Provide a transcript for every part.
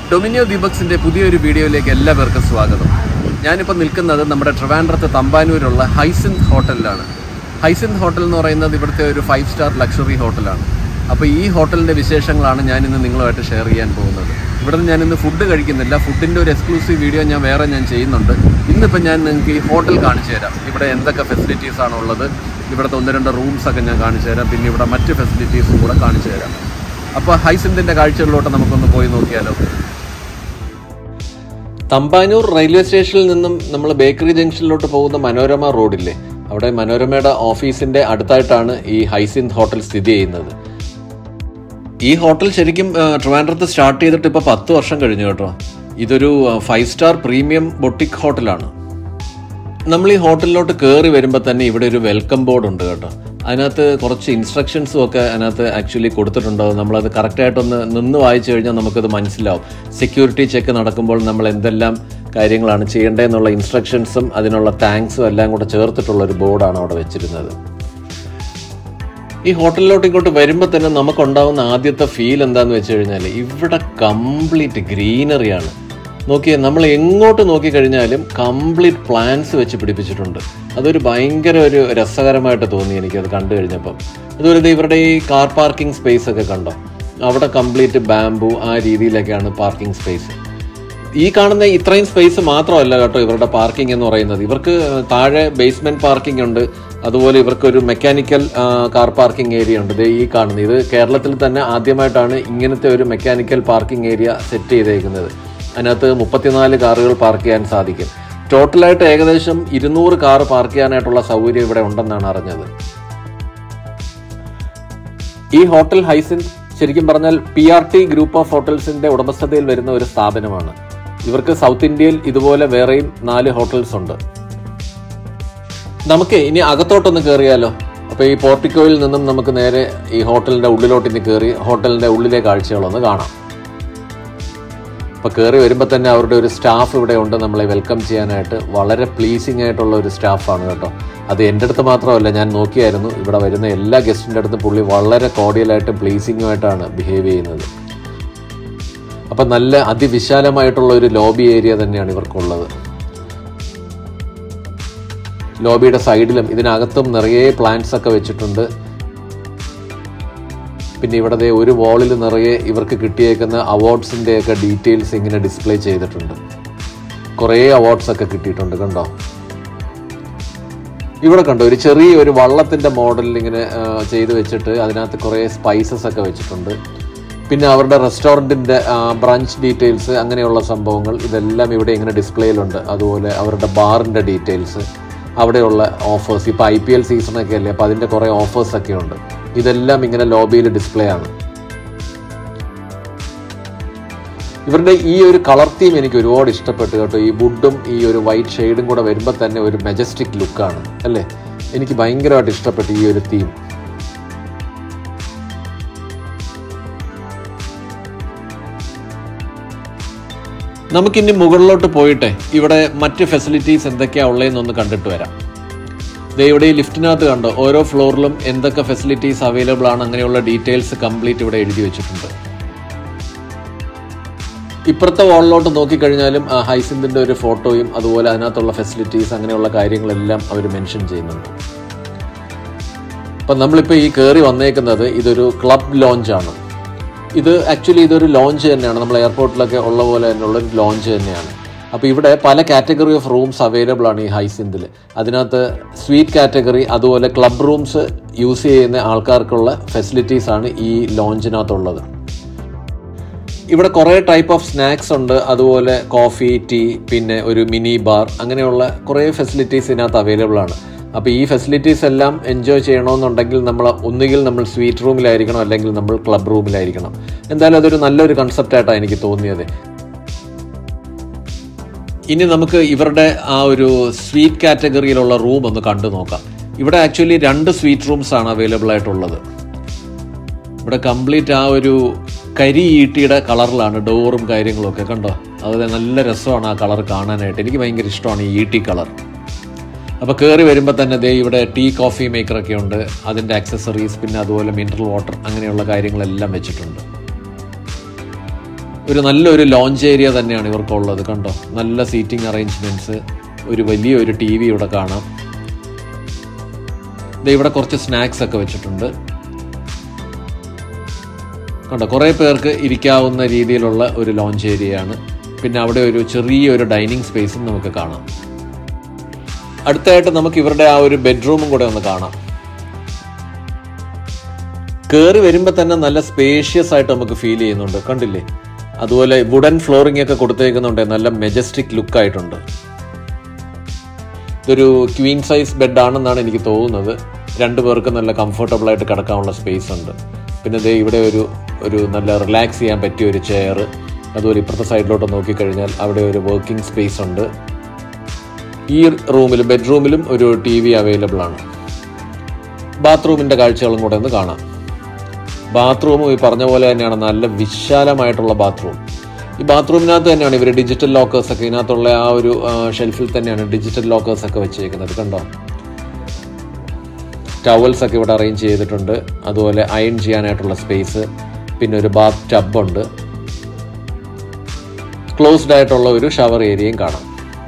ഡൊമിനിയോ ദീപക്സിന്റെ പുതിയൊരു വീഡിയോയിലേക്ക് എല്ലാവർക്കും സ്വാഗതം ഞാനിപ്പോൾ നിൽക്കുന്നത് നമ്മുടെ ട്രിവാൻഡ്രത്ത് തമ്പാനൂരുള്ള ഹൈസിന്ത് ഹോട്ടലിലാണ് ഹൈസിന്ത് ഹോട്ടൽ എന്ന് പറയുന്നത് ഇവിടുത്തെ ഒരു ഫൈവ് സ്റ്റാർ ലക്ഷറി ഹോട്ടലാണ് അപ്പോൾ ഈ ഹോട്ടലിൻ്റെ വിശേഷങ്ങളാണ് ഞാൻ ഇന്ന് നിങ്ങളുമായിട്ട് ഷെയർ ചെയ്യാൻ പോകുന്നത് ഇവിടെ നിന്ന് ഞാനിന്ന് ഫുഡ് കഴിക്കുന്നില്ല ഫുഡിൻ്റെ ഒരു എക്സ്ക്ലൂസീവ് വീഡിയോ ഞാൻ വേറെ ഞാൻ ചെയ്യുന്നുണ്ട് ഇന്നിപ്പോൾ ഞാൻ നിങ്ങൾക്ക് ഈ ഹോട്ടൽ കാണിച്ചു തരാം ഇവിടെ എന്തൊക്കെ ഫെസിലിറ്റീസ് ആണ് ഉള്ളത് ഇവിടുത്തെ ഒന്ന് രണ്ട് റൂംസ് ഒക്കെ ഞാൻ കാണിച്ചു തരാം പിന്നെ ഇവിടെ മറ്റ് ഫെസിലിറ്റീസും കൂടെ കാണിച്ചു തരാം അപ്പോൾ ഹൈസിന്തിൻ്റെ കാഴ്ചകളിലോട്ട് നമുക്കൊന്ന് പോയി നോക്കിയാലോ തമ്പാനൂർ റെയിൽവേ സ്റ്റേഷനിൽ നിന്നും നമ്മൾ ബേക്കറി ജംഗ്ഷനിലോട്ട് പോകുന്ന മനോരമ റോഡില്ലേ അവിടെ മനോരമയുടെ ഓഫീസിന്റെ അടുത്തായിട്ടാണ് ഈ ഹൈസിന്ത് ഹോട്ടൽ സ്ഥിതി ചെയ്യുന്നത് ഈ ഹോട്ടൽ ശരിക്കും ആ, ട്രിവാൻഡ്രത്ത് സ്റ്റാർട്ട് ചെയ്തിട്ട് ഇപ്പോൾ പത്ത് വർഷം കഴിഞ്ഞു കേട്ടോ ഇതൊരു ഫൈവ് സ്റ്റാർ പ്രീമിയം ബൊട്ടിക് ഹോട്ടലാണ് നമ്മൾ ഈ ഹോട്ടലിലോട്ട് കയറി വരുമ്പോൾ തന്നെ ഇവിടെ ഒരു വെൽക്കം ബോർഡ് ഉണ്ട് കേട്ടോ അതിനകത്ത് കുറച്ച് ഇൻസ്ട്രക്ഷൻസും ഒക്കെ അതിനകത്ത് ആക്ച്വലി കൊടുത്തിട്ടുണ്ടാവും നമ്മളത് കറക്റ്റായിട്ടൊന്ന് നിന്ന് വായിച്ചു കഴിഞ്ഞാൽ നമുക്കത് മനസ്സിലാവും സെക്യൂരിറ്റി ചെക്ക് നടക്കുമ്പോൾ നമ്മൾ എന്തെല്ലാം കാര്യങ്ങളാണ് ചെയ്യേണ്ടതെന്നുള്ള ഇൻസ്ട്രക്ഷൻസും അതിനുള്ള താങ്ക്സും എല്ലാം കൂടെ ചേർത്തിട്ടുള്ള ഒരു ബോർഡാണ് അവിടെ വെച്ചിരുന്നത് ഈ ഹോട്ടലിലോട്ട് ഇങ്ങോട്ട് വരുമ്പോൾ തന്നെ നമുക്കുണ്ടാവുന്ന ആദ്യത്തെ ഫീൽ എന്താന്ന് വെച്ച് കഴിഞ്ഞാൽ ഇവിടെ കംപ്ലീറ്റ് ഗ്രീനറിയാണ് നോക്കിയേ നമ്മൾ എങ്ങോട്ട് നോക്കിക്കഴിഞ്ഞാലും കംപ്ലീറ്റ് പ്ലാന്റ്സ് വെച്ച് പിടിപ്പിച്ചിട്ടുണ്ട് അതൊരു ഭയങ്കര ഒരു രസകരമായിട്ട് തോന്നി എനിക്കത് കണ്ടു കഴിഞ്ഞപ്പം അതുപോലെ ദേ ഇവരുടെ ഈ കാർ പാർക്കിംഗ് സ്പേസ് ഒക്കെ കണ്ടോ അവിടെ കംപ്ലീറ്റ് ബാംബു ആ രീതിയിലൊക്കെയാണ് പാർക്കിംഗ് സ്പേസ് ഈ കാണുന്ന ഇത്രയും സ്പേസ് മാത്രമല്ല കേട്ടോ ഇവരുടെ പാർക്കിംഗ് എന്ന് പറയുന്നത് ഇവർക്ക് താഴെ ബേസ്മെന്റ് പാർക്കിംഗ് ഉണ്ട് അതുപോലെ ഇവർക്ക് ഒരു മെക്കാനിക്കൽ കാർ പാർക്കിംഗ് ഏരിയ ഉണ്ട് ദേ ഈ കാണുന്നത് ഇത് കേരളത്തിൽ തന്നെ ആദ്യമായിട്ടാണ് ഇങ്ങനത്തെ ഒരു മെക്കാനിക്കൽ പാർക്കിംഗ് ഏരിയ സെറ്റ് ചെയ്തേക്കുന്നത് അതിനകത്ത് മുപ്പത്തിനാല് കാറുകൾ പാർക്ക് ചെയ്യാൻ സാധിക്കും ടോട്ടലായിട്ട് ഏകദേശം ഇരുന്നൂറ് കാർ പാർക്ക് ചെയ്യാനായിട്ടുള്ള സൗകര്യം ഇവിടെ ഉണ്ടെന്നാണ് അറിഞ്ഞത് ഈ ഹോട്ടൽ ഹൈസിൻ ശരിക്കും പറഞ്ഞാൽ P R T group of ഹോട്ടൽസിന്റെ ഉടമസ്ഥതയിൽ വരുന്ന ഒരു സ്ഥാപനമാണ് ഇവർക്ക് സൗത്ത് ഇന്ത്യയിൽ ഇതുപോലെ വേറെയും നാല് ഹോട്ടൽസ് ഉണ്ട് നമുക്ക് ഇനി അകത്തോട്ടൊന്ന് കയറിയാലോ അപ്പൊ ഈ പോർട്ടിക്കോയിൽ നിന്നും നമുക്ക് നേരെ ഈ ഹോട്ടലിന്റെ ഉള്ളിലോട്ട് ഇനി കയറി ഹോട്ടലിന്റെ ഉള്ളിലെ കാഴ്ചകളൊന്ന് കാണാം അപ്പൊ കയറി വരുമ്പോൾ തന്നെ അവരുടെ ഒരു സ്റ്റാഫ് ഇവിടെ ഉണ്ട് നമ്മളെ വെൽക്കം ചെയ്യാനായിട്ട് വളരെ പ്ലീസിങ് ആയിട്ടുള്ള ഒരു സ്റ്റാഫാണ് കേട്ടോ അത് എൻ്റെ അടുത്ത് മാത്രമല്ല ഞാൻ നോക്കിയായിരുന്നു ഇവിടെ വരുന്ന എല്ലാ ഗസ്റ്റിൻ്റെ അടുത്തും പുള്ളി വളരെ കോഡിയലായിട്ടും പ്ലീസിങ്ങുമായിട്ടാണ് ബിഹേവ് ചെയ്യുന്നത് അപ്പൊ നല്ല അതിവിശാലമായിട്ടുള്ള ഒരു ലോബി ഏരിയ തന്നെയാണ് ഇവർക്കുള്ളത് ലോബിയുടെ സൈഡിലും ഇതിനകത്തും നിറയെ പ്ലാന്റ്സ് ഒക്കെ വെച്ചിട്ടുണ്ട് പിന്നെ ഇവിടെ ദേ ഒരു വാളിൽ നിറയെ ഇവർക്ക് കിട്ടിയേക്കുന്ന അവാർഡ്സിന്റെ ഒക്കെ ഡീറ്റെയിൽസ് ഇങ്ങനെ ഡിസ്പ്ലേ ചെയ്തിട്ടുണ്ട് കുറേ അവാർഡ്സ് ഒക്കെ കിട്ടിയിട്ടുണ്ട് കണ്ടോ ഇവിടെ കണ്ടോ ഒരു ചെറിയ ഒരു വള്ളത്തിന്റെ മോഡലിൽ ഇങ്ങനെ ആ, ചെയ്ത് വെച്ചിട്ട് അതിനകത്ത് കുറേ സ്പൈസസ് ഒക്കെ വെച്ചിട്ടുണ്ട് പിന്നെ അവരുടെ റെസ്റ്റോറൻറ്റിൻ്റെ ബ്രാഞ്ച് ഡീറ്റെയിൽസ് അങ്ങനെയുള്ള സംഭവങ്ങൾ ഇതെല്ലാം ഇവിടെ ഇങ്ങനെ ഡിസ്പ്ലേയിലുണ്ട് അതുപോലെ അവരുടെ ബാറിൻ്റെ ഡീറ്റെയിൽസ് അവിടെയുള്ള ഓഫേഴ്സ് ഇപ്പോൾ ഐ പി എൽ സീസണൊക്കെ അല്ലേ അപ്പോൾ അതിൻ്റെ കുറേ ഓഫേഴ്സ് ഒക്കെ ഉണ്ട് ഇതെല്ലാം ഇങ്ങനെ ലോബിയിൽ ഡിസ്പ്ലേ ആണ് ഇവരുടെ ഈ ഒരു കളർ തീം എനിക്ക് ഒരുപാട് ഇഷ്ടപ്പെട്ടു കേട്ടോ ഈ വുഡും ഈ ഒരു വൈറ്റ് ഷെയ്ഡും കൂടെ വരുമ്പോൾ തന്നെ ഒരു മെജസ്റ്റിക് ലുക്കാണ് അല്ലേ എനിക്ക് ഭയങ്കരമായിട്ട് ഇഷ്ടപ്പെട്ടു ഈ ഒരു തീം നമുക്കിനി മുകളിലോട്ട് പോയിട്ട് ഇവിടെ മറ്റ് ഫെസിലിറ്റീസ് എന്തൊക്കെയാണ് ഉള്ളതെന്നൊന്ന് കണ്ടിട്ട് വരാം ദേ ഇവിടെ ഈ ലിഫ്റ്റിനകത്ത് കണ്ടോ ഓരോ ഫ്ലോറിലും എന്തൊക്കെ ഫെസിലിറ്റീസ് അവൈലബിൾ ആണ് അങ്ങനെയുള്ള ഡീറ്റെയിൽസ് കംപ്ലീറ്റ് ഇവിടെ എഴുതി വെച്ചിട്ടുണ്ട് ഇപ്പുറത്തെ വാളിലോട്ട് നോക്കിക്കഴിഞ്ഞാലും ആ ഹൈസിന്തിന്റെ ഒരു ഫോട്ടോയും അതുപോലെ അതിനകത്തുള്ള ഫെസിലിറ്റീസ് അങ്ങനെയുള്ള കാര്യങ്ങളെല്ലാം അവർ മെൻഷൻ ചെയ്യുന്നുണ്ട് അപ്പം നമ്മളിപ്പോൾ ഈ കയറി വന്നേക്കുന്നത് ഇതൊരു ക്ലബ് ലോഞ്ചാണ് ഇത് ആക്ച്വലി ഇതൊരു ലോഞ്ച് തന്നെയാണ് നമ്മൾ എയർപോർട്ടിലൊക്കെ ഉള്ള പോലെ തന്നെയുള്ള ഒരു ലോഞ്ച് തന്നെയാണ് അപ്പോൾ ഇവിടെ പല കാറ്റഗറി ഓഫ് റൂംസ് അവൈലബിൾ ആണ് ഈ ഹൈസിന്തിൽ അതിനകത്ത് സ്വീറ്റ് കാറ്റഗറി അതുപോലെ ക്ലബ് റൂംസ് യൂസ് ചെയ്യുന്ന ആൾക്കാർക്കുള്ള ഫെസിലിറ്റീസ് ആണ് ഈ ലോഞ്ചിനകത്തുള്ളത് ഇവിടെ കുറേ ടൈപ്പ് ഓഫ് സ്നാക്സ് ഉണ്ട് അതുപോലെ കോഫി ടീ പിന്നെ ഒരു മിനി ബാർ അങ്ങനെയുള്ള കുറേ ഫെസിലിറ്റീസ് ഇതിനകത്ത് അവൈലബിൾ ആണ് അപ്പോൾ ഈ ഫെസിലിറ്റീസ് എല്ലാം എൻജോയ് ചെയ്യണമെന്നുണ്ടെങ്കിൽ നമ്മൾ ഒന്നുകിൽ നമ്മൾ സ്വീറ്റ് റൂമിലായിരിക്കണം അല്ലെങ്കിൽ നമ്മൾ ക്ലബ് റൂമിലായിരിക്കണം എന്തായാലും അതൊരു നല്ലൊരു കൺസെപ്റ്റായിട്ടാണ് എനിക്ക് തോന്നിയത് ഇനി നമുക്ക് ഇവരുടെ ആ ഒരു സ്വീറ്റ് കാറ്റഗറിയിലുള്ള റൂം ഒന്ന് കണ്ടു നോക്കാം ഇവിടെ ആക്ച്വലി രണ്ട് സ്വീറ്റ് റൂംസ് ആണ് അവൈലബിൾ ആയിട്ടുള്ളത് ഇവിടെ കംപ്ലീറ്റ് ആ ഒരു കരി ഈട്ടിയുടെ കളറിലാണ് ഡോറും കാര്യങ്ങളും ഒക്കെ കണ്ടോ അത് നല്ല രസമാണ് ആ കളർ കാണാനായിട്ട് എനിക്ക് ഭയങ്കര ഇഷ്ടമാണ് ഈ ഈട്ടി കളർ അപ്പോൾ കയറി വരുമ്പോൾ തന്നെ ദേ ഇവിടെ ടീ കോഫി മേക്കറൊക്കെ ഉണ്ട് അതിൻ്റെ ആക്സസറീസ് പിന്നെ അതുപോലെ മിനറൽ വാട്ടർ അങ്ങനെയുള്ള കാര്യങ്ങളെല്ലാം വെച്ചിട്ടുണ്ട് ഒരു നല്ലൊരു ലോഞ്ച് ഏരിയ തന്നെയാണ് ഇവർക്കുള്ളത് കണ്ടോ നല്ല സീറ്റിംഗ് അറേഞ്ച്മെന്റ്സ് ഒരു വലിയ ഒരു ടി വി ഇവിടെ കാണാം ദേ ഇവിടെ കുറച്ച് സ്നാക്സ് ഒക്കെ വെച്ചിട്ടുണ്ട് കണ്ടോ കുറേ പേർക്ക് ഇരിക്കാവുന്ന രീതിയിലുള്ള ഒരു ലോഞ്ച് ഏരിയയാണ് പിന്നെ അവിടെ ഒരു ചെറിയൊരു ഡൈനിങ് സ്പേസും നമുക്ക് കാണാം അടുത്തായിട്ട് നമുക്ക് ഇവരുടെ ആ ഒരു ബെഡ്റൂമും കൂടെ ഒന്ന് കാണാം കയറി വരുമ്പോൾ തന്നെ നല്ല സ്പേഷ്യസ് ആയിട്ട് നമുക്ക് ഫീൽ ചെയ്യുന്നുണ്ട് കണ്ടില്ലേ അതുപോലെ വുഡൻ ഫ്ലോറിംഗ് ഒക്കെ കൊടുത്തേക്കുന്നുണ്ട് നല്ല മെജസ്റ്റിക് ലുക്ക് ആയിട്ടുണ്ട് ഇതൊരു ക്വീൻ സൈസ് ബെഡ് ആണെന്നാണ് എനിക്ക് തോന്നുന്നത് രണ്ടു പേർക്ക് നല്ല കംഫർട്ടബിൾ ആയിട്ട് കിടക്കാനുള്ള സ്പേസ് ഉണ്ട് പിന്നെ ദേ ഇവിടെ ഒരു ഒരു നല്ല റിലാക്സ് ചെയ്യാൻ പറ്റിയ ഒരു ചെയർ അതുപോലെ ഇപ്പുറത്തെ സൈഡിലോട്ട് നോക്കിക്കഴിഞ്ഞാൽ അവിടെ ഒരു വർക്കിംഗ് സ്പേസ് ഉണ്ട് ഈ റൂമിലും ബെഡ്റൂമിലും ഒരു ടി വി അവൈലബിൾ ആണ് ബാത്റൂമിൻ്റെ കാഴ്ചകളും കൂടെ ഒന്ന് കാണാം ബാത്റൂമും ഈ പറഞ്ഞ പോലെ തന്നെയാണ് നല്ല വിശാലമായിട്ടുള്ള ബാത്റൂം ഈ ബാത്റൂമിനകത്ത് തന്നെയാണ് ഇവർ ഡിജിറ്റൽ ലോക്കേഴ്സ് ഒക്കെ ഇതിനകത്തുള്ള ആ ഒരു ഷെൽഫിൽ തന്നെയാണ് ഡിജിറ്റൽ ലോക്കേഴ്സ് ഒക്കെ വെച്ചേക്കുന്നത് കണ്ടോ ടവൽസ് ഒക്കെ ഇവിടെ അറേഞ്ച് ചെയ്തിട്ടുണ്ട് അതുപോലെ അയൺ ചെയ്യാനായിട്ടുള്ള സ്പേസ് പിന്നെ ഒരു ബാത്ത് ടബ് ഉണ്ട് ക്ലോസ്ഡ് ആയിട്ടുള്ള ഒരു ഷവർ ഏരിയയും കാണാം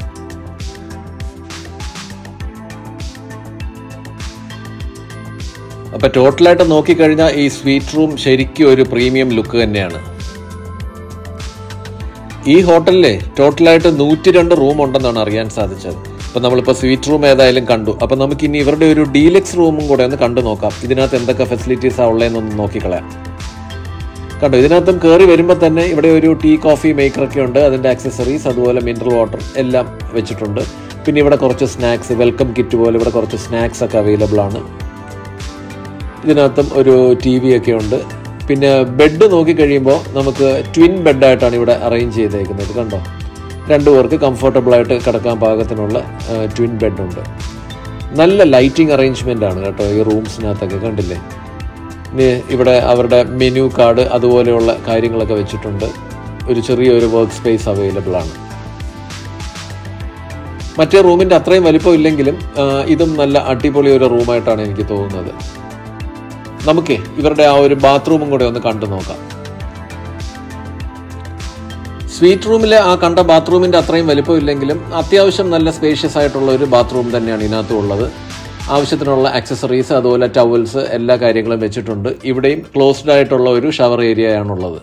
അപ്പൊ ടോട്ടലായിട്ട് നോക്കിക്കഴിഞ്ഞാൽ ഈ സ്വീറ്റ് റൂം ശരിക്കും ഒരു പ്രീമിയം ലുക്ക് തന്നെയാണ് ഈ ഹോട്ടലിലെ ടോട്ടലായിട്ട് നൂറ്റി രണ്ട് റൂം ഉണ്ടെന്നാണ് അറിയാൻ സാധിച്ചത് അപ്പൊ നമ്മളിപ്പോ സ്വീറ്റ് റൂം ഏതായാലും കണ്ടു അപ്പൊ നമുക്ക് ഇനി ഇവരുടെ ഒരു ഡീലക്സ് റൂമും കൂടെ ഒന്ന് കണ്ടു നോക്കാം ഇതിനകത്ത് എന്തൊക്കെ ഫെസിലിറ്റീസാ ഉള്ളതെന്നൊന്ന് നോക്കിക്കളയാം കണ്ടോ ഇതിനകത്തും കയറി വരുമ്പോൾ തന്നെ ഇവിടെ ഒരു ടീ കോഫി മേക്കറൊക്കെ ഉണ്ട് അതിൻ്റെ ആക്സസറീസ് അതുപോലെ മിനറൽ വാട്ടർ എല്ലാം വെച്ചിട്ടുണ്ട് പിന്നെ ഇവിടെ കുറച്ച് സ്നാക്സ് വെൽക്കം കിറ്റ് പോലെ ഇവിടെ കുറച്ച് സ്നാക്സ് ഒക്കെ അവൈലബിൾ ആണ് ഇതിനകത്തും ഒരു ടി വി ഒക്കെ ഉണ്ട് പിന്നെ ബെഡ് നോക്കിക്കഴിയുമ്പോൾ നമുക്ക് ട്വിൻ ബെഡായിട്ടാണ് ഇവിടെ അറേഞ്ച് ചെയ്തേക്കുന്നത് കണ്ടോ രണ്ടു പേർക്ക് കംഫർട്ടബിൾ ആയിട്ട് കിടക്കാൻ പാകത്തിനുള്ള ട്വിൻ ബെഡുണ്ട് നല്ല ലൈറ്റിംഗ് അറേഞ്ച്മെൻ്റ് ആണ് കേട്ടോ ഈ റൂംസിനകത്തൊക്കെ കണ്ടില്ലേ ഇനി ഇവിടെ അവരുടെ മെനു കാർഡ് അതുപോലെയുള്ള കാര്യങ്ങളൊക്കെ വെച്ചിട്ടുണ്ട് ഒരു ചെറിയൊരു വർക്ക് സ്പേസ് അവൈലബിൾ ആണ് മറ്റേ റൂമിൻ്റെ അത്രയും വലിപ്പം ഇല്ലെങ്കിലും ആ, ഇതും നല്ല അടിപൊളി ഒരു റൂമായിട്ടാണ് എനിക്ക് തോന്നുന്നത് നമുക്ക് ഇവരുടെ ആ ഒരു ബാത്റൂമും കൂടെ ഒന്ന് കണ്ടു നോക്കാം സ്വീറ്റ് റൂമിലെ ആ കണ്ട ബാത്റൂമിന്റെ അത്രയും വലിപ്പം ഇല്ലെങ്കിലും അത്യാവശ്യം നല്ല സ്പേഷ്യസ് ആയിട്ടുള്ള ഒരു ബാത്റൂം തന്നെയാണ് ഇതിനകത്തും ഉള്ളത് ആവശ്യത്തിനുള്ള ആക്സസറീസ് അതുപോലെ ടവൽസ് എല്ലാ കാര്യങ്ങളും വെച്ചിട്ടുണ്ട് ഇവിടെയും ക്ലോസ്ഡ് ആയിട്ടുള്ള ഒരു ഷവർ ഏരിയ ആണുള്ളത്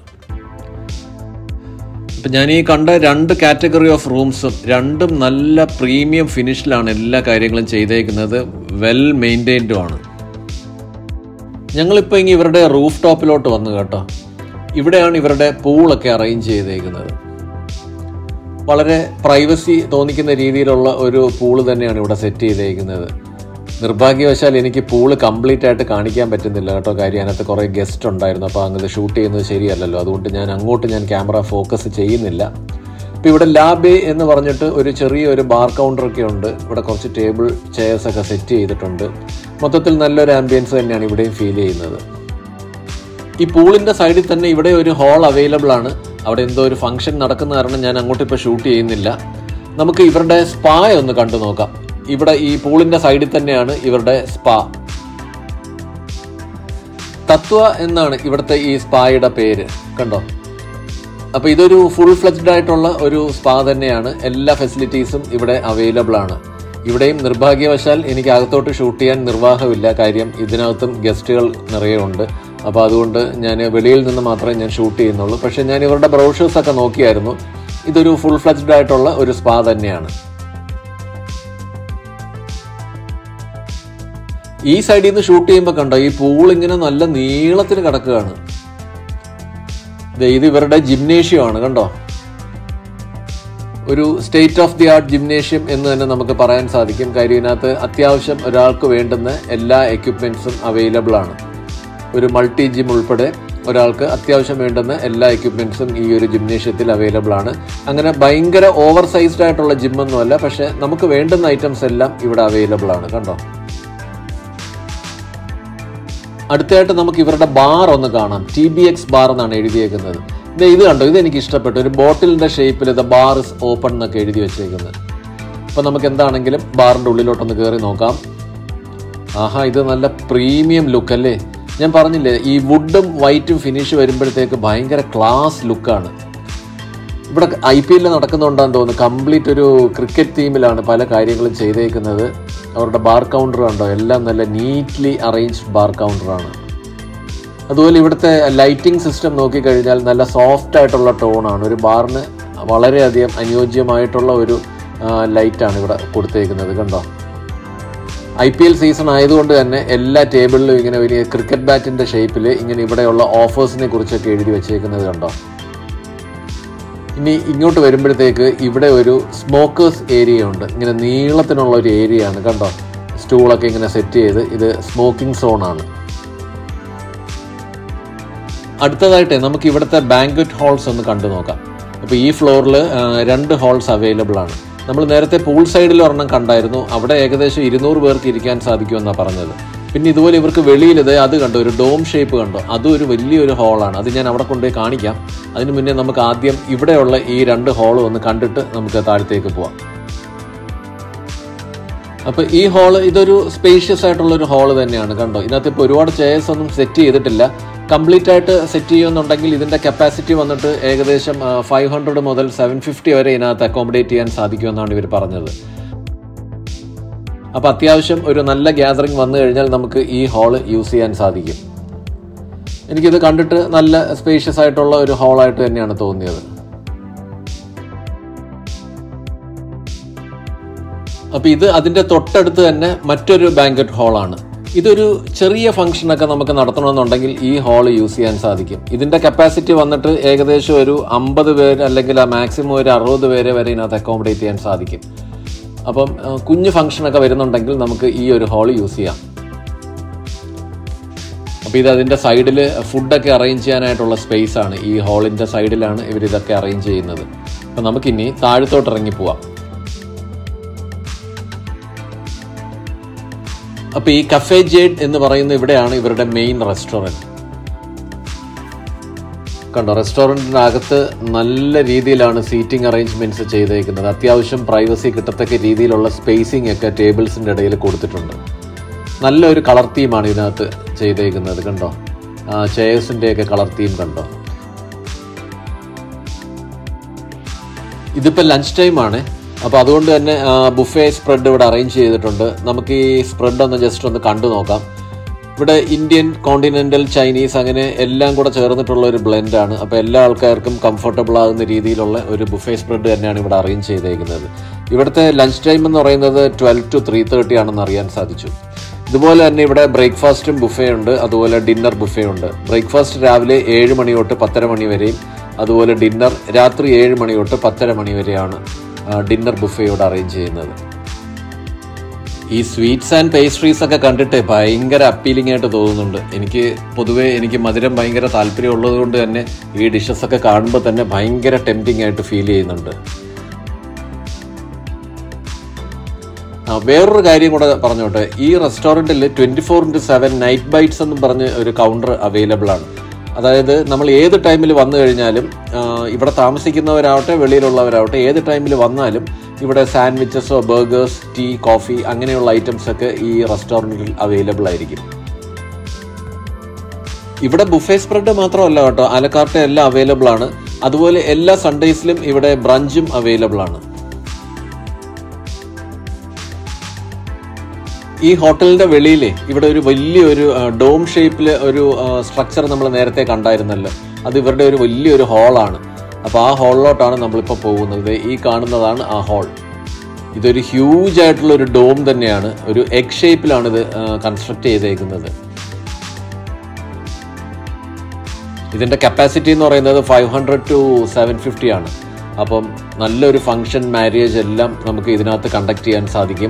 ഇപ്പം ഞാൻ ഈ കണ്ട രണ്ട് കാറ്റഗറി ഓഫ് റൂംസും രണ്ടും നല്ല പ്രീമിയം ഫിനിഷിലാണ് എല്ലാ കാര്യങ്ങളും ചെയ്തേക്കുന്നത് വെൽ മെയിൻറ്റൈൻഡും ആണ് ഞങ്ങളിപ്പോൾ ഇങ്ങനെ ഇവരുടെ റൂഫ് ടോപ്പിലോട്ട് വന്നു കേട്ടോ ഇവിടെയാണ് ഇവരുടെ പൂളൊക്കെ അറേഞ്ച് ചെയ്തേക്കുന്നത് വളരെ പ്രൈവസി തോന്നിക്കുന്ന രീതിയിലുള്ള ഒരു പൂള് തന്നെയാണ് ഇവിടെ സെറ്റ് ചെയ്തേക്കുന്നത് നിർഭാഗ്യവശാൽ എനിക്ക് പൂള് കംപ്ലീറ്റ് ആയിട്ട് കാണിക്കാൻ പറ്റുന്നില്ല കേട്ടോ കാര്യം അതിനകത്ത് കുറേ ഗസ്റ്റ് ഉണ്ടായിരുന്നു അപ്പോൾ അങ്ങനെ ഷൂട്ട് ചെയ്യുന്നത് ശരിയല്ലല്ലോ അതുകൊണ്ട് ഞാൻ അങ്ങോട്ട് ഞാൻ ക്യാമറ ഫോക്കസ് ചെയ്യുന്നില്ല ഇപ്പോൾ ഇവിടെ ലാബേ എന്ന് പറഞ്ഞിട്ട് ഒരു ചെറിയ ഒരു ബാർ കൗണ്ടറൊക്കെ ഉണ്ട് ഇവിടെ കുറച്ച് ടേബിൾ ചെയർസ് ഒക്കെ സെറ്റ് ചെയ്തിട്ടുണ്ട് മൊത്തത്തിൽ നല്ലൊരു ആംബിയൻസ് തന്നെയാണ് ഇവിടെയും ഫീൽ ചെയ്യുന്നത് ഈ പൂളിന്റെ സൈഡിൽ തന്നെ ഇവിടെ ഒരു ഹാൾ അവൈലബിൾ ആണ് അവിടെ എന്തോ ഒരു ഫംഗ്ഷൻ നടക്കുന്ന കാരണം ഞാൻ അങ്ങോട്ട് ഇപ്പോൾ ഷൂട്ട് ചെയ്യുന്നില്ല നമുക്ക് ഇവരുടെ സ്പാ ഒന്ന് കണ്ടു നോക്കാം ഇവിടെ ഈ പൂളിന്റെ സൈഡിൽ തന്നെയാണ് ഇവരുടെ സ്പാ തത്വ എന്നാണ് ഇവിടുത്തെ ഈ സ്പായുടെ പേര് കണ്ടോ അപ്പൊ ഇതൊരു ഫുൾ ഫ്ലെജ്ഡ് ആയിട്ടുള്ള ഒരു സ്പാ തന്നെയാണ് എല്ലാ ഫെസിലിറ്റീസും ഇവിടെ അവൈലബിൾ ആണ് ഇവിടെയും നിർഭാഗ്യവശാൽ എനിക്ക് അകത്തോട്ട് ഷൂട്ട് ചെയ്യാൻ നിർവാഹമില്ല കാര്യം ഇതിനകത്തും ഗസ്റ്റുകൾ നിറയെ ഉണ്ട് അപ്പോൾ അതുകൊണ്ട് ഞാൻ വെളിയിൽ നിന്ന് മാത്രമേ ഞാൻ ഷൂട്ട് ചെയ്യുന്നുള്ളൂ പക്ഷെ ഞാൻ ഇവരുടെ ബ്രൗഷേഴ്സ് ഒക്കെ നോക്കിയായിരുന്നു ഇതൊരു ഫുൾ ഫ്ലെജ്ഡ് ആയിട്ടുള്ള ഒരു സ്പാ തന്നെയാണ് ഈ സൈഡിൽ നിന്ന് ഷൂട്ട് ചെയ്യുമ്പോൾ കണ്ടോ ഈ പൂൾ ഇങ്ങനെ നല്ല നീളത്തിന് കിടക്കുകയാണ് ദേ ഇത് ഇവരുടെ ജിംനേഷ്യം ആണ് കണ്ടോ ഒരു state of the art gymnasium എന്ന് തന്നെ നമുക്ക് പറയാൻ സാധിക്കും കാര്യം ഇതിനകത്ത് അത്യാവശ്യം ഒരാൾക്ക് വേണ്ടുന്ന എല്ലാ എക്യുപ്മെന്റ്സും അവൈലബിൾ ആണ് ഒരു മൾട്ടി ജിം ഉൾപ്പെടെ ഒരാൾക്ക് അത്യാവശ്യം വേണ്ടുന്ന എല്ലാ എക്യുപ്മെന്റ്സും ഈ ഒരു ജിംനേഷ്യത്തിൽ അവൈലബിൾ ആണ് അങ്ങനെ ഭയങ്കര ഓവർ സൈസ്ഡ് ആയിട്ടുള്ള ജിമ്മൊന്നുമല്ല പക്ഷെ നമുക്ക് വേണ്ടുന്ന ഐറ്റംസ് എല്ലാം ഇവിടെ അവൈലബിൾ ആണ് കണ്ടോ അടുത്തായിട്ട് നമുക്ക് ഇവരുടെ ബാർ ഒന്ന് കാണാം ടി ബി എക്സ് ബാർ എന്നാണ് എഴുതിയേക്കുന്നത് ദേ ഇത് കണ്ടോ ഇത് എനിക്ക് ഇഷ്ടപ്പെട്ടു ഒരു ബോട്ടിലിന്റെ ഷേപ്പിൽ ദ ബാർ ഇസ് ഓപ്പൺ എന്നൊക്കെ എഴുതി വെച്ചേക്കുന്നത് അപ്പൊ നമുക്ക് എന്താണെങ്കിലും ബാറിന്റെ ഉള്ളിലോട്ടൊന്ന് കയറി നോക്കാം ആഹാ ഇത് നല്ല പ്രീമിയം ലുക്ക് അല്ലേ ഞാൻ പറഞ്ഞില്ലേ ഈ വുഡും വൈറ്റും ഫിനിഷ് വരുമ്പോഴത്തേക്ക് ഭയങ്കര ക്ലാസ് ലുക്കാണ് ഇവിടെ ഐ പി എല്ലിൽ നടക്കുന്നുണ്ടാന്ന് തോന്നുന്നു കംപ്ലീറ്റ് ഒരു ക്രിക്കറ്റ് തീമിലാണ് പല കാര്യങ്ങളും ചെയ്തേക്കുന്നത് അവരുടെ ബാർ കൗണ്ടർ കണ്ടോ എല്ലാം നല്ല നീറ്റ്ലി അറേഞ്ച്ഡ് ബാർ കൗണ്ടറാണ് അതുപോലെ ഇവിടുത്തെ ലൈറ്റിംഗ് സിസ്റ്റം നോക്കിക്കഴിഞ്ഞാൽ നല്ല സോഫ്റ്റ് ആയിട്ടുള്ള ടോണാണ് ഒരു ബാറിന് വളരെയധികം അനുയോജ്യമായിട്ടുള്ള ഒരു ലൈറ്റാണ് ഇവിടെ കൊടുത്തേക്കുന്നത് കണ്ടോ ഐ പി എൽ സീസൺ ആയതുകൊണ്ട് തന്നെ എല്ലാ ടേബിളിലും ഇങ്ങനെ ഒരു ക്രിക്കറ്റ് ബാറ്റിന്റെ ഷേപ്പിൽ ഇങ്ങനെ ഇവിടെയുള്ള ഓഫേഴ്സിനെ കുറിച്ചൊക്കെ എഴുതി വെച്ചേക്കുന്നത് കണ്ടോ ഇനി ഇങ്ങോട്ട് വരുമ്പോഴത്തേക്ക് ഇവിടെ ഒരു സ്മോക്കേഴ്സ് ഏരിയ ഉണ്ട് ഇങ്ങനെ നീളത്തിനുള്ള ഒരു ഏരിയ ആണ് കണ്ടോ സ്റ്റൂളൊക്കെ ഇങ്ങനെ സെറ്റ് ചെയ്ത് ഇത് സ്മോക്കിംഗ് സോൺ ആണ് അടുത്തതായിട്ട് നമുക്ക് ഇവിടുത്തെ ബാങ്ക്വറ്റ് ഹാൾസ് ഒന്ന് കണ്ടു നോക്കാം അപ്പോൾ ഈ ഫ്ലോറിൽ രണ്ട് ഹാൾസ് അവൈലബിൾ ആണ് നമ്മൾ നേരത്തെ പൂൾ സൈഡിൽ ഒരെണ്ണം കണ്ടായിരുന്നു അവിടെ ഏകദേശം ഇരുന്നൂറ് പേർക്ക് ഇരിക്കാൻ സാധിക്കുമെന്നാണ് പറഞ്ഞത് പിന്നെ ഇതുപോലെ ഇവർക്ക് വെളിയിൽ ഇത് അത് കണ്ടോ ഒരു ഡോം ഷേപ്പ് കണ്ടോ അതും ഒരു വലിയൊരു ഹാളാണ് അത് ഞാൻ അവിടെ കൊണ്ടുപോയി കാണിക്കാം അതിന് മുന്നേ നമുക്ക് ആദ്യം ഇവിടെയുള്ള ഈ രണ്ട് ഹാളും ഒന്ന് കണ്ടിട്ട് നമുക്ക് താഴത്തേക്ക് പോവാം അപ്പൊ ഈ ഹാള് ഇതൊരു സ്പേഷ്യസ് ആയിട്ടുള്ള ഒരു ഹാള് തന്നെയാണ് കണ്ടോ ഇതിനകത്ത് ഇപ്പോൾ ഒരുപാട് ചെയർസ് ഒന്നും സെറ്റ് ചെയ്തിട്ടില്ല കംപ്ലീറ്റ് ആയിട്ട് സെറ്റ് ചെയ്യുന്നുണ്ടെങ്കിൽ ഇതിന്റെ കപ്പാസിറ്റി വന്നിട്ട് ഏകദേശം ഫൈവ് ഹൺഡ്രഡ് മുതൽ സെവൻ ഫിഫ്റ്റി വരെ ഇതിനകത്ത് അക്കോമഡേറ്റ് ചെയ്യാൻ സാധിക്കുമെന്നാണ് ഇവർ പറഞ്ഞത് അപ്പൊ അത്യാവശ്യം ഒരു നല്ല ഗ്യാതറിംഗ് വന്നു കഴിഞ്ഞാൽ നമുക്ക് ഈ ഹാള് യൂസ് ചെയ്യാൻ സാധിക്കും എനിക്കിത് കണ്ടിട്ട് നല്ല സ്പേഷ്യസ് ആയിട്ടുള്ള ഒരു ഹാളായിട്ട് തന്നെയാണ് തോന്നിയത് അപ്പൊ ഇത് അതിന്റെ തൊട്ടടുത്ത് തന്നെ മറ്റൊരു ബാങ്കറ്റ് ഹാളാണ് ഇതൊരു ചെറിയ ഫംഗ്ഷനൊക്കെ നമുക്ക് നടത്തണമെന്നുണ്ടെങ്കിൽ ഈ ഹാൾ യൂസ് ചെയ്യാൻ സാധിക്കും ഇതിന്റെ കപ്പാസിറ്റി വന്നിട്ട് ഏകദേശം ഒരു അമ്പത് പേര് അല്ലെങ്കിൽ മാക്സിമം ഒരു അറുപത് പേരെ വരെ ഇതിനകത്ത് അക്കോമഡേറ്റ് ചെയ്യാൻ സാധിക്കും അപ്പം അഹ് കുഞ്ഞു ഫംഗ്ഷനൊക്കെ വരുന്നുണ്ടെങ്കിൽ നമുക്ക് ഈ ഒരു ഹാൾ യൂസ് ചെയ്യാം അപ്പോൾ ഇത് അതിൻ്റെ സൈഡിൽ ഫുഡൊക്കെ അറേഞ്ച് ചെയ്യാനായിട്ടുള്ള സ്പേസ് ആണ് ഈ ഹാളിൻ്റെ സൈഡിലാണ് ഇവർ ഇതൊക്കെ അറേഞ്ച് ചെയ്യുന്നത് അപ്പോൾ നമുക്കിനി താഴത്തോട്ട് ഇറങ്ങി പോവാം അപ്പോൾ ഈ കഫേ ജേഡ് എന്ന് പറയുന്ന ഇവിടെയാണ് ഇവരുടെ മെയിൻ റെസ്റ്റോറൻറ്റ് കണ്ടോ റെസ്റ്റോറൻറ്റിൻ്റെ അകത്ത് നല്ല രീതിയിലാണ് സീറ്റിംഗ് അറേഞ്ച്മെന്റ്സ് ചെയ്തേക്കുന്നത് അത്യാവശ്യം പ്രൈവസി കിട്ടത്തക്ക രീതിയിലുള്ള സ്പേസിംഗ് ഒക്കെ ടേബിൾസിൻ്റെ ഇടയിൽ കൊടുത്തിട്ടുണ്ട് നല്ലൊരു കളർ തീമാണ് ഇതിനകത്ത് ചെയ്തേക്കുന്നത് കണ്ടോ ചെയർസിൻ്റെ ഒക്കെ കളർ തീം കണ്ടോ ഇതിപ്പോൾ ലഞ്ച് ടൈം ആണ് അപ്പോൾ അതുകൊണ്ട് തന്നെ ബുഫേ സ്പ്രെഡ് ഇവിടെ അറേഞ്ച് ചെയ്തിട്ടുണ്ട് നമുക്ക് ഈ സ്പ്രെഡ് ഒന്ന് ജസ്റ്റ് ഒന്ന് കണ്ടു നോക്കാം ഇവിടെ ഇന്ത്യൻ കോണ്ടിനെന്റൽ ചൈനീസ് അങ്ങനെ എല്ലാം കൂടെ ചേർന്നിട്ടുള്ള ഒരു ബ്ലെൻഡ് ആണ് അപ്പോൾ എല്ലാ ആൾക്കാർക്കും കംഫർട്ടബിൾ ആകുന്ന രീതിയിലുള്ള ഒരു ബുഫേ സ്പ്രെഡ് തന്നെയാണ് ഇവിടെ അറേഞ്ച് ചെയ്തേക്കുന്നത് ഇവിടുത്തെ ലഞ്ച് ടൈം എന്ന് പറയുന്നത് ട്വൽവ് ടു ത്രീ തേർട്ടി ആണെന്ന് അറിയാൻ സാധിച്ചു ഇതുപോലെ തന്നെ ഇവിടെ ബ്രേക്ക്ഫാസ്റ്റും ബുഫേ ഉണ്ട് അതുപോലെ ഡിന്നർ ബുഫേ ഉണ്ട് ബ്രേക്ക്ഫാസ്റ്റ് രാവിലെ ഏഴ് മണി തൊട്ട് പത്തര മണി വരെയും അതുപോലെ ഡിന്നർ രാത്രി ഏഴ് മണി തൊട്ട് പത്തര മണി വരെയാണ് ഡിന്നർ ബുഫേ ഇവിടെ അറേഞ്ച് ചെയ്യുന്നത് ഈ സ്വീറ്റ്സ് ആൻഡ് പേസ്ട്രീസ് ഒക്കെ കണ്ടിട്ട് ഭയങ്കര അപ്പീലിംഗ് ആയിട്ട് തോന്നുന്നുണ്ട് എനിക്ക് പൊതുവേ എനിക്ക് മധുരം ഭയങ്കര താല്പര്യം ഉള്ളത് കൊണ്ട് തന്നെ ഈ ഡിഷസ് ഒക്കെ കാണുമ്പോൾ തന്നെ ഭയങ്കര ടെംപ്റ്റിംഗ് ആയിട്ട് ഫീൽ ചെയ്യുന്നുണ്ട് ആ വേറൊരു കാര്യം കൂടെ പറഞ്ഞോട്ടെ ഈ റെസ്റ്റോറൻറ്റിൽ twenty four into seven night bites എന്നും പറഞ്ഞ് ഒരു കൗണ്ടർ അവൈലബിൾ ആണ് അതായത് നമ്മൾ ഏത് ടൈമിൽ വന്നു കഴിഞ്ഞാലും ആ, ഇവിടെ താമസിക്കുന്നവരാവട്ടെ വെളിയിലുള്ളവരാവട്ടെ ഏത് ടൈമിൽ വന്നാലും ഇവിടെ സാൻഡ്വിച്ചസോ ബർഗേഴ്സ് ടീ കോഫി അങ്ങനെയുള്ള ഐറ്റംസ് ഒക്കെ ഈ റെസ്റ്റോറൻറ്റിൽ അവൈലബിൾ ആയിരിക്കും ഇവിടെ ബുഫേ സ്പ്രെഡ് മാത്രമല്ല കേട്ടോ അലക്കാർട്ട് എല്ലാം അവൈലബിൾ ആണ് അതുപോലെ എല്ലാ സൺഡേസിലും ഇവിടെ ബ്രഞ്ചും അവൈലബിൾ ആണ് ഈ ഹോട്ടലിന്റെ വെളിയിലെ ഇവിടെ ഒരു വലിയൊരു ഡോം ഷേപ്പിൽ ഒരു സ്ട്രക്ചർ നമ്മൾ നേരത്തെ കണ്ടായിരുന്നല്ലോ അത് ഇവരുടെ ഒരു വലിയൊരു ഹാളാണ് അപ്പോൾ ആ ഹാളിലോട്ടാണ് നമ്മളിപ്പോൾ പോകുന്നത് ഈ കാണുന്നതാണ് ആ ഹാൾ ഇതൊരു ഹ്യൂജ് ആയിട്ടുള്ള ഒരു ഡോം തന്നെയാണ് ഒരു എഗ് ഷേപ്പിലാണ് ഇത് കൺസ്ട്രക്ട് ചെയ്തേക്കുന്നത് ഇതിന്റെ കപ്പാസിറ്റി എന്ന് പറയുന്നത് five hundred to seven fifty ആണ് അപ്പം നല്ലൊരു ഫംഗ്ഷൻ മാരേജ് എല്ലാം നമുക്ക് ഇതിനകത്ത് കണ്ടക്ട് ചെയ്യാൻ സാധിക്കും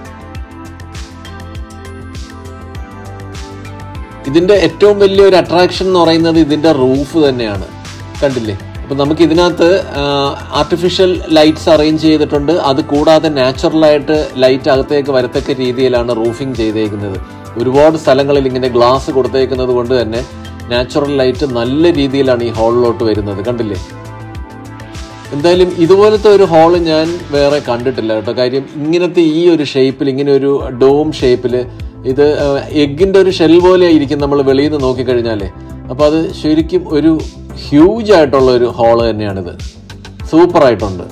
ഇതിന്റെ ഏറ്റവും വലിയൊരു അട്രാക്ഷൻ എന്ന് പറയുന്നത് ഇതിന്റെ റൂഫ് തന്നെയാണ് കണ്ടില്ലേ അപ്പൊ നമുക്ക് ഇതിനകത്ത് ആർട്ടിഫിഷ്യൽ ലൈറ്റ്സ് അറേഞ്ച് ചെയ്തിട്ടുണ്ട് അത് കൂടാതെ നാച്ചുറലായിട്ട് ലൈറ്റ് അകത്തേക്ക് വരത്തക്ക രീതിയിലാണ് റൂഫിംഗ് ചെയ്തേക്കുന്നത് ഒരുപാട് സ്ഥലങ്ങളിൽ ഇങ്ങനെ ഗ്ലാസ് കൊടുത്തേക്കുന്നത് കൊണ്ട് തന്നെ നാച്ചുറൽ ലൈറ്റ് നല്ല രീതിയിലാണ് ഈ ഹാളിലോട്ട് വരുന്നത് കണ്ടില്ലേ എന്തായാലും ഇതുപോലത്തെ ഒരു ഹാള് ഞാൻ വേറെ കണ്ടിട്ടില്ല കേട്ടോ കാര്യം ഇങ്ങനത്തെ ഈ ഒരു ഷേപ്പിൽ ഇങ്ങനെ ഒരു ഡോം ഷേപ്പിൽ ഇത് എഗ്ഗിന്റെ ഒരു ഷെൽ പോലെ ഇരിക്കും നമ്മൾ വെളിയിൽ നിന്ന് നോക്കിക്കഴിഞ്ഞാലേ അപ്പോൾ അത് ശരിക്കും ഒരു ഹ്യൂജ് ആയിട്ടുള്ള ഒരു ഹാള് തന്നെയാണിത് സൂപ്പറായിട്ടുണ്ട്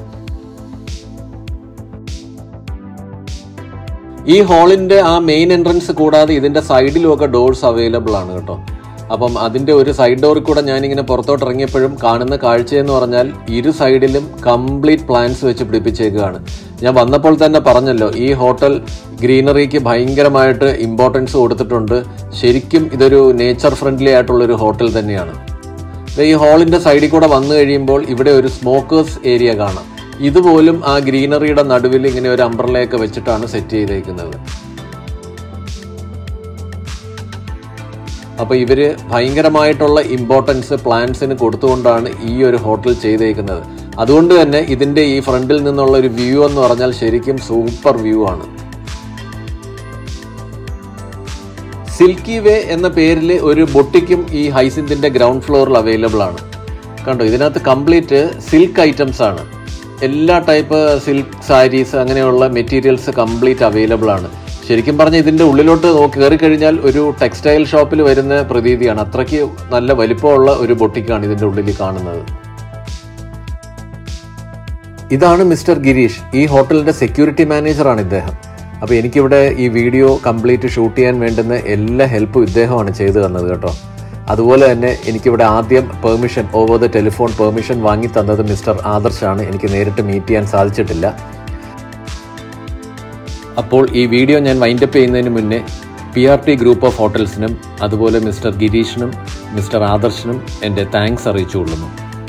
ഈ ഹാളിന്റെ ആ മെയിൻ എൻട്രൻസ് കൂടാതെ ഇതിന്റെ സൈഡിലും ഒക്കെ ഡോർസ് അവൈലബിൾ ആണ് കേട്ടോ അപ്പം അതിന്റെ ഒരു സൈഡ് ഡോറിൽ കൂടെ ഞാനിങ്ങനെ പുറത്തോട്ട് ഇറങ്ങിയപ്പോഴും കാണുന്ന കാഴ്ചയെന്ന് പറഞ്ഞാൽ ഇരു സൈഡിലും കംപ്ലീറ്റ് പ്ലാന്റ്സ് വെച്ച് പിടിപ്പിച്ചേക്കുകയാണ് ഞാൻ വന്നപ്പോൾ തന്നെ പറഞ്ഞല്ലോ ഈ ഹോട്ടൽ ഗ്രീനറിക്ക് ഭയങ്കരമായിട്ട് ഇമ്പോർട്ടൻസ് കൊടുത്തിട്ടുണ്ട് ശരിക്കും ഇതൊരു നേച്ചർ ഫ്രണ്ട്ലി ആയിട്ടുള്ള ഒരു ഹോട്ടൽ തന്നെയാണ് ദേ ഈ ഹാളിന്റെ സൈഡിൽ കൂടെ വന്നു കഴിയുമ്പോൾ ഇവിടെ ഒരു സ്മോക്കേഴ്സ് ഏരിയ കാണാം ഇതുപോലും ആ ഗ്രീനറിയുടെ നടുവിൽ ഇങ്ങനെ ഒരു അംബ്രലയൊക്കെ വെച്ചിട്ടാണ് സെറ്റ് ചെയ്തേക്കുന്നത് അപ്പോൾ ഇവര് ഭയങ്കരമായിട്ടുള്ള ഇമ്പോർട്ടൻസ് പ്ലാന്റ്സിന് കൊടുത്തുകൊണ്ടാണ് ഈ ഒരു ഹോട്ടൽ ചെയ്തേക്കുന്നത് അതുകൊണ്ട് തന്നെ ഇതിന്റെ ഈ ഫ്രണ്ടിൽ നിന്നുള്ള ഒരു വ്യൂ എന്ന് പറഞ്ഞാൽ ശരിക്കും സൂപ്പർ വ്യൂ ആണ് സിൽക്കി വേ എന്ന പേരിൽ ഒരു ബൊട്ടിക്കും ഈ ഹൈസിന്തിന്റെ ഗ്രൗണ്ട് ഫ്ലോറിൽ അവൈലബിൾ ആണ് കണ്ടോ ഇതിനകത്ത് കംപ്ലീറ്റ് സിൽക്ക് ഐറ്റംസ് ആണ് എല്ലാ ടൈപ്പ് സിൽക്ക് സാരീസ് അങ്ങനെയുള്ള മെറ്റീരിയൽസ് കംപ്ലീറ്റ് അവൈലബിൾ ആണ് ശരിക്കും പറഞ്ഞ ഇതിന്റെ ഉള്ളിലോട്ട് നോക്കി കയറി കഴിഞ്ഞാൽ ഒരു ടെക്സ്റ്റൈൽ ഷോപ്പിൽ വരുന്ന പ്രതീതിയാണ് അത്രയ്ക്ക് നല്ല വലിപ്പമുള്ള ഒരു ബൊട്ടിക്കാണ് ഇതിന്റെ ഉള്ളിൽ കാണുന്നത് ഇതാണ് മിസ്റ്റർ ഗിരീഷ് ഈ ഹോട്ടലിന്റെ സെക്യൂരിറ്റി മാനേജറാണ് ഇദ്ദേഹം അപ്പോൾ എനിക്കിവിടെ ഈ വീഡിയോ കംപ്ലീറ്റ് ഷൂട്ട് ചെയ്യാൻ വേണ്ടുന്ന എല്ലാ ഹെൽപ്പും ഇദ്ദേഹമാണ് ചെയ്തു തന്നത് കേട്ടോ അതുപോലെ തന്നെ എനിക്കിവിടെ ആദ്യം permission over the telephone permission വാങ്ങി തന്നത് മിസ്റ്റർ ആദർശാണ് എനിക്ക് നേരിട്ട് മീറ്റ് ചെയ്യാൻ സാധിച്ചിട്ടില്ല അപ്പോൾ ഈ വീഡിയോ ഞാൻ വൈൻഡപ്പ് ചെയ്യുന്നതിന് മുന്നേ P R T group of ഹോട്ടൽസിനും അതുപോലെ മിസ്റ്റർ ഗിരീഷിനും മിസ്റ്റർ ആദർശിനും എൻ്റെ താങ്ക്സ് അറിയിച്ചുകൊള്ളുന്നു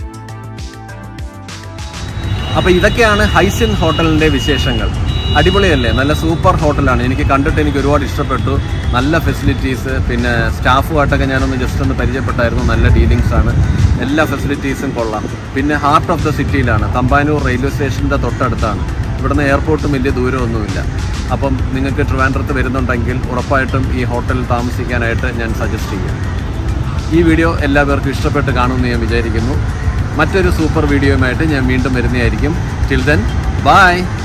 അപ്പോൾ ഇതൊക്കെയാണ് ഹൈസിൻ ഹോട്ടലിൻ്റെ വിശേഷങ്ങൾ അടിപൊളിയല്ലേ നല്ല സൂപ്പർ ഹോട്ടലാണ് എനിക്ക് കണ്ടിട്ട് എനിക്ക് ഒരുപാട് ഇഷ്ടപ്പെട്ടു നല്ല ഫെസിലിറ്റീസ് പിന്നെ സ്റ്റാഫുമായിട്ടൊക്കെ ഞാനൊന്ന് ജസ്റ്റ് ഒന്ന് പരിചയപ്പെട്ടായിരുന്നു നല്ല ഡീലിങ്സ് ആണ് എല്ലാ ഫെസിലിറ്റീസും കൊള്ളാം പിന്നെ ഹാർട്ട് ഓഫ് ദ സിറ്റിയിലാണ് തമ്പാനൂർ റെയിൽവേ സ്റ്റേഷൻ്റെ തൊട്ടടുത്താണ് ഇവിടുന്ന് എയർപോർട്ടും വലിയ ദൂരമൊന്നുമില്ല അപ്പം നിങ്ങൾക്ക് ട്രിവാൻഡ്രത്ത് വരുന്നുണ്ടെങ്കിൽ ഉറപ്പായിട്ടും ഈ ഹോട്ടലിൽ താമസിക്കാനായിട്ട് ഞാൻ സജസ്റ്റ് ചെയ്യാം ഈ വീഡിയോ എല്ലാവർക്കും ഇഷ്ടപ്പെട്ട് കാണുമെന്ന് ഞാൻ വിചാരിക്കുന്നു മറ്റൊരു സൂപ്പർ വീഡിയോയുമായിട്ട് ഞാൻ വീണ്ടും വരുന്നതായിരിക്കും ടിൽ ദെൻ ബൈ